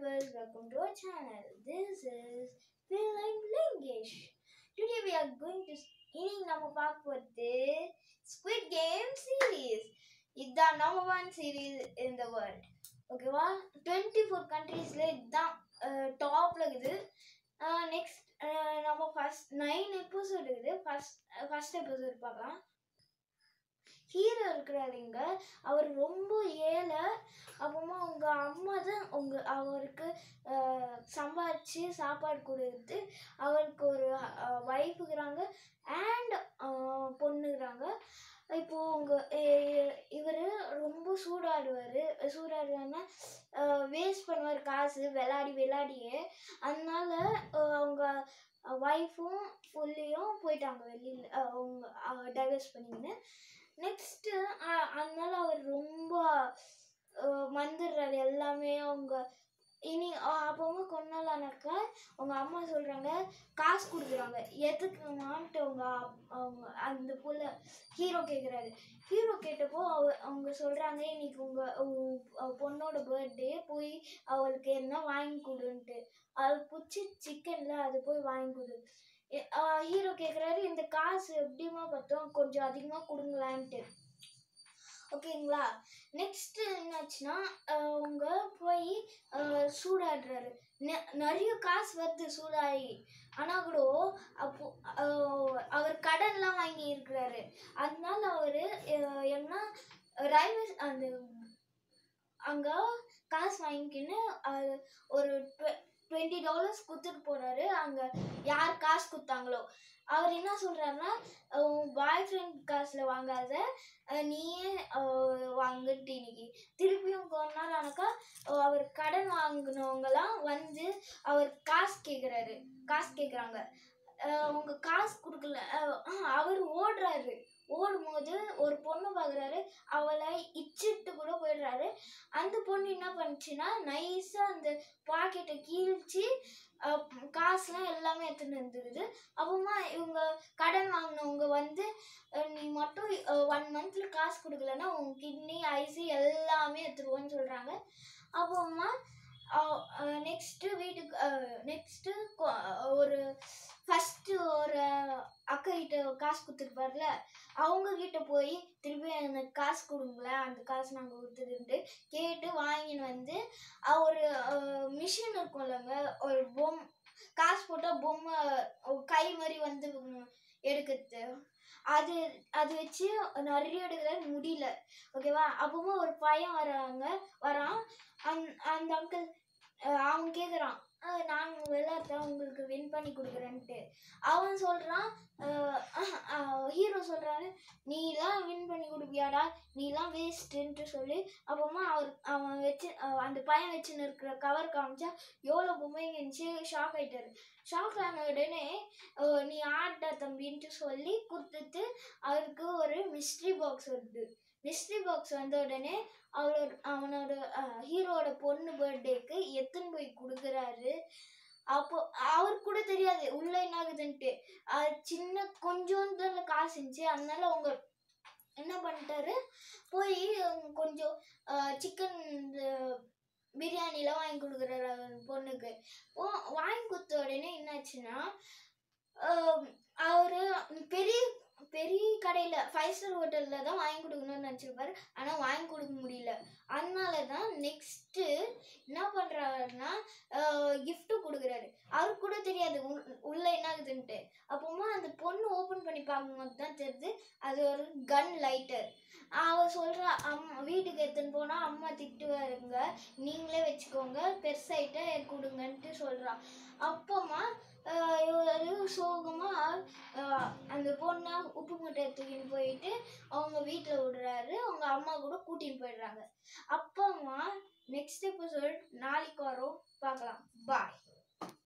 viewers, welcome to our channel. This is Feeling Lingish. Today we are going to இன்னைக்கு நம்ம பார்க்க போகிறது squid game series இதுதான் number one series in the world ஓகேவா twenty four கண்ட்ரீஸில் இதுதான் டாப்பில் இருக்குது நெக்ஸ்ட் நம்ம ஃபஸ்ட் நைன் எபிசோட் இருக்குது ஃபஸ்ட் ஃபஸ்ட் எபிசோட் பார்க்கலாம் ஹீரோ இருக்கிறாருங்க அவர் ரொம்ப ஏழை அப்புறமா அவங்க அம்மா தான் உங்க அவருக்கு அஹ், சம்பாரிச்சு சாப்பாடு கொடுத்து அவருக்கு ஒரு ஒய்ஃபுக்குறாங்க அண்ட் பொண்ணுக்குறாங்க இப்போ உங்க இவர் ரொம்ப சூடாடுவார் சூடாடுவார்னா வேஸ்ட் பண்ணுவார் காசு விளாடி விளாடியே அதனால அஹ், அவங்க ஒய்ஃபும் ஃபுல்லியும் போயிட்டாங்க வெளியில் அவங்க டைவர்ஸ் பண்ணின்னு நெக்ஸ்ட்டு அதனால அவர் ரொம்ப அஹ், மறந்துடுறாரு எல்லாமே அவங்க இனி அஹ், அப்பவும் கொஞ்ச நாள் ஆனாக்கா அவங்க அம்மா சொல்கிறாங்க காசு கொடுக்குறாங்க எதுக்குமான்ட்டு அவங்க அப்- அவங்க அந்த புள்ள ஹீரோ கேட்குறாரு ஹீரோ கேட்டப்போ அவ அவங்க சொல்கிறாங்க இன்னைக்கு உங்கள் பொண்ணோட பர்த்டே போய் அவளுக்கு என்ன வாங்கி கொடுன்ட்டு அவளுக்கு பிடிச்சி சிக்கனில் அது போய் வாங்கி கொடு ஹீரோ கேட்குறாரு இந்த காசு எப்படிமா பார்த்தோம் கொஞ்சம் அதிகமாக கொடுங்களான்ட்டு ஓகேங்களா நெக்ஸ்ட் என்னாச்சுன்னா அஹ் அவங்க போய் அஹ் சூடாடுறாரு நெ- நிறைய காசு வருது சூடாகி ஆனால் கூட அப்போ அஹ் அவர் கடன்லாம் வாங்கி இருக்கிறாரு அதனால அவர் என்ன ரயில்வே அந்த அங்கே காசு வாங்கிக்கின்னு அது ஒரு டுவெண்ட்டி டாலர்ஸ் கொடுத்துட்டு போறாரு அங்கே யார் காசு கொடுத்தாங்களோ அவர் என்ன சொல்றாருன்னா உன் பாய் ஃப்ரெண்ட் காசில் வாங்காத அஹ் நீயே அஹ் வாங்கிட்டு இன்னைக்கு திருப்பியும் கொஞ்ச நாள் ஆனாக்கா அஹ் அவர் கடன் வாங்கினவங்கலாம் வந்து அவர் காசு கேட்குறாரு காசு கேட்குறாங்க அவங்க காசு கொடுக்கல அஹ் அவர் ஓடுறாரு ஓடும்போது ஒரு பொண்ணு பார்க்குறாரு அவளை இச்சிட்டு கூட போயிடுறாரு அந்த பொண்ணு என்ன பண்ணுச்சுன்னா நைஸாக அந்த பாக்கெட்டை கீழ்ச்சி அஹ், காசுலாம் எல்லாமே எடுத்துன்னு வந்துடுது அப்புறமா இவங்க கடன் வாங்கினவங்க வந்து அஹ், நீ மட்டும் ஒன் மந்த்ல காசு கொடுக்கலன்னா உன் கிட்னி ஐசி எல்லாமே எடுத்துருவோன்னு சொல்கிறாங்க அப்புறமா நெக்ஸ்ட்டு வீட்டுக்கு நெக்ஸ்ட்டு ஒரு ஃபஸ்ட்டு ஒரு அக்கா கிட்ட காசு கொடுத்துருப்பார்ல அவங்க கிட்ட போய் திருப்பி எனக்கு காசு கொடுங்களேன் அந்த காசு நாங்கள் கொடுத்துட்டு கேட்டு வாங்கின்னு வந்து அஹ் ஒரு மிஷின் இருக்கும் இல்லைங்க ஒரு பொம் காசு போட்டால் பொம்மை ஒரு கை மாதிரி வந்து உம், எடுக்கிறது அது அது வச்சு நிறைய எடுக்கிறாரு முடியல ஓகேவா அப்பவும் ஒரு பையன் வராங்க வரான் அந் அந்த அங்கிள் அவன் கேட்குறான் நான் விளையாடுற உங்களுக்கு வின் பண்ணி கொடுக்குறேன்ட்டு அவன் சொல்கிறான் ஹீரோ சொல்கிறாரு நீலாம் வின் பண்ணி கொடுப்பியாடா நீலாம் வேஸ்ட்டுன்ட்டு சொல்லி அப்புறமா அவர் அவன் வச்சு அஹ் அந்த பையன் வச்சுன்னு இருக்கிற கவர் காமிச்சா எவ்வளோ பொம்மைங்க இருந்துச்சு ஷாக் ஆயிட்டாரு ஷாக் ஆன உடனே அஹ் நீ ஆட்டா தம்பின்ட்டு சொல்லி கொடுத்துட்டு அவருக்கு ஒரு மிஸ்ட்ரி பாக்ஸ் வருது மிஸ்ட்ரி பாக்ஸ் வந்த உடனே அவளோட அவனோட ஹீரோட பொண்ணு பர்த்டேக்கு எத்தனை போய் கொடுக்குறாரு அப்போ அவருக்கு கூட தெரியாது உள்ள என்ன ஆகுதுன்ட்டு அது சின்ன கொஞ்சோண்டு காசு இருந்துச்சு அதனால அவங்க என்ன பண்ணிட்டாரு போய் அவங்க கொஞ்சம் சிக்கன் பிரியாணிலாம் வாங்கி கொடுக்குறாரு அவன் பொண்ணுக்கு ஓ வாங்கி கொடுத்த உடனே என்னாச்சுன்னா அவர் பெரிய பெரிய கடையில் ஃபைவ் ஸ்டார் ஹோட்டலில் தான் வாங்கி கொடுக்கணும்னு நினச்சிருப்பாரு ஆனால் வாங்கி கொடுக்க முடியல அதனால தான் நெக்ஸ்ட்டு என்ன பண்ணுறாருன்னா gift கொடுக்குறாரு அவருக்கு கூட தெரியாது உள்- உள்ள என்ன ஆகுதுன்ட்டு அப்புறமா அந்த பொண்ணு ஓப்பன் பண்ணி பார்க்கும்போது தான் தெரியுது அது ஒரு கன் லைட்டர் அவ சொல்றா அம்மா வீட்டுக்கு எடுத்துன்னு போனா அம்மா திட்டுவாருங்க நீங்களே வச்சுக்கோங்க பெருசாயிட்ட கொடுங்கன்ட்டு சொல்றா அப்பமா இவரு சோகமா ஆஹ், அந்த பொண்ணை உப்பு மூட்டை தூக்கின்னு போயிட்டு அவங்க வீட்டில் விடுறாரு அவங்க அம்மா கூட கூட்டின்னு போயிடுறாங்க அப்பமா நெக்ஸ்ட் எபிசோட் நாளைக்கு வரும் பார்க்கலாம் பாய்